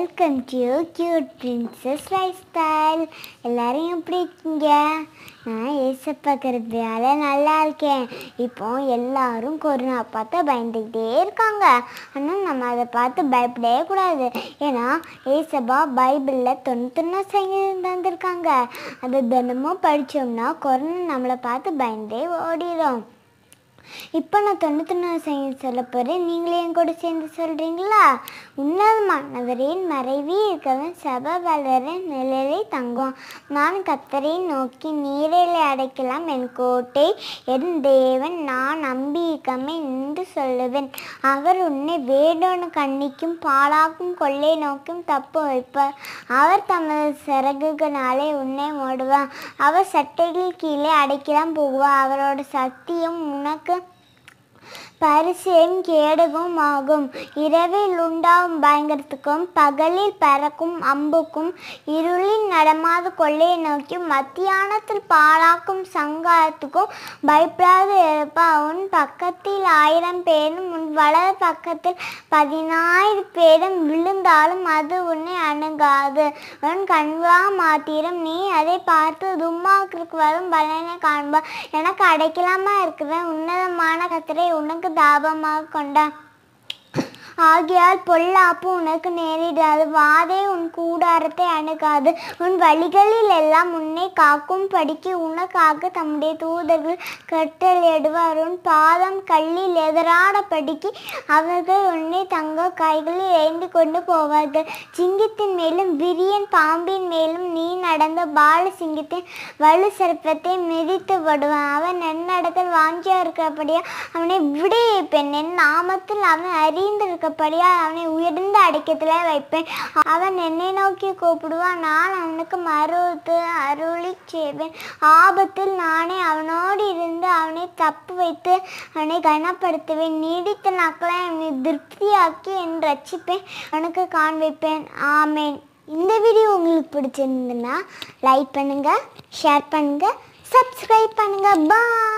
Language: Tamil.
welcome to cute princess lifestyle எல்லாரும் எப்படி இருக்கீங்க நான் ஏசப்பா கருப்பியால நல்லா இருக்கேன் இப்போ எல்லாரும் கொரோனா பார்த்து பயந்துக்கிட்டே இருக்காங்க ஆனால் நம்ம அதை பார்த்து பயப்படவே கூடாது ஏன்னா ஏசப்பா பைபிளில் தொண்ணூத்தொன்னு சங்கீதம் தந்திருக்காங்க அதை தினமும் படித்தோம்னா கொரோனா நம்மளை பார்த்து பயந்தே ஓடிடும் இப்போ நான் தொண்ணூத்தொன்னு சங்கீதம் சொல்ல போகிறேன் நீங்களே என் கூட சேர்ந்து சொல்கிறீங்களா உன்னதமானவரின் மறைவி இருக்கவன் சப வளரன் நிழலை தங்கும் நான் கத்தரை நோக்கி நீரிலை அடைக்கலாம் என் கோட்டை என் தேவன் நான் நம்பியிருக்கமே என்று சொல்லுவேன் அவர் உன்னை வேடோன கண்ணிக்கும் பாலாக்கும் கொள்ளை நோக்கும் தப்பு வைப்பார் அவர் தமது சிறகுகளாலே உன்னை மூடுவார் அவர் சட்டைகள் கீழே அடைக்கலாம் போகுவார் அவரோட சத்தியம் உனக்கு பரிசையும் கேடகும் ஆகும் இரவில் உண்டாகும் பயங்கரத்துக்கும் பகலில் பறக்கும் அம்புக்கும் இருளில் நடமாத கொள்ளையை நோக்கி மத்தியானத்தில் பாழாக்கும் சங்காரத்துக்கும் பயப்படாது இருப்பா உன் பக்கத்தில் ஆயிரம் பேரும் உன் வலது பக்கத்தில் பதினாயிரம் பேரும் விழுந்தாலும் அது உன்னை அணுகாது உன் கண்வா மாத்திரம் நீ அதை பார்த்து தும்மாக்கிற்கு வரும் பலனை காண்பா எனக்கு அடைக்கலாமா இருக்கிற உன்னதமான கத்திரை உனக்கு தாபமாக கொண்டா ஆகையால் பொல்லாப்பு உனக்கு நேரிடாது வாதே உன் கூடாரத்தை அணுகாது உன் வழிகளில் எல்லாம் உன்னை காக்கும் படிக்கு உனக்காக தம்முடைய தூதர்கள் கட்டளையிடுவார் உன் பாதம் கல்லில் எதிராட படிக்கு அவர்கள் உன்னை தங்க கைகளில் ஏந்தி கொண்டு போவார்கள் சிங்கத்தின் மேலும் விரியன் பாம்பின் மேலும் நீ நடந்த பால சிங்கத்தின் வலு சிறப்பத்தை மிதித்து விடுவான் அவன் நன்னடத்தில் வாஞ்சியா இருக்கிறபடியா அவனை விடுவிப்பேன் என் நாமத்தில் அவன் அறிந்திருக்கப்படியா அவனை உயர்ந்த அடக்கத்தில் வைப்பேன் அவன் என்னை நோக்கி கூப்பிடுவான் நான் அவனுக்கு மறுத்து அருளி செய்வேன் ஆபத்தில் நானே அவனோடு இருந்து அவனை தப்பு வைத்து அவனை கனப்படுத்துவேன் நீடித்த நாட்களை அவனை திருப்தியாக்கி என் ரட்சிப்பேன் அவனுக்கு காண்பிப்பேன் ஆமேன் இந்த வீடியோ உங்களுக்கு பிடிச்சிருந்ததுன்னா லைக் பண்ணுங்கள் ஷேர் பண்ணுங்கள் சப்ஸ்கிரைப் பண்ணுங்கள் பாய்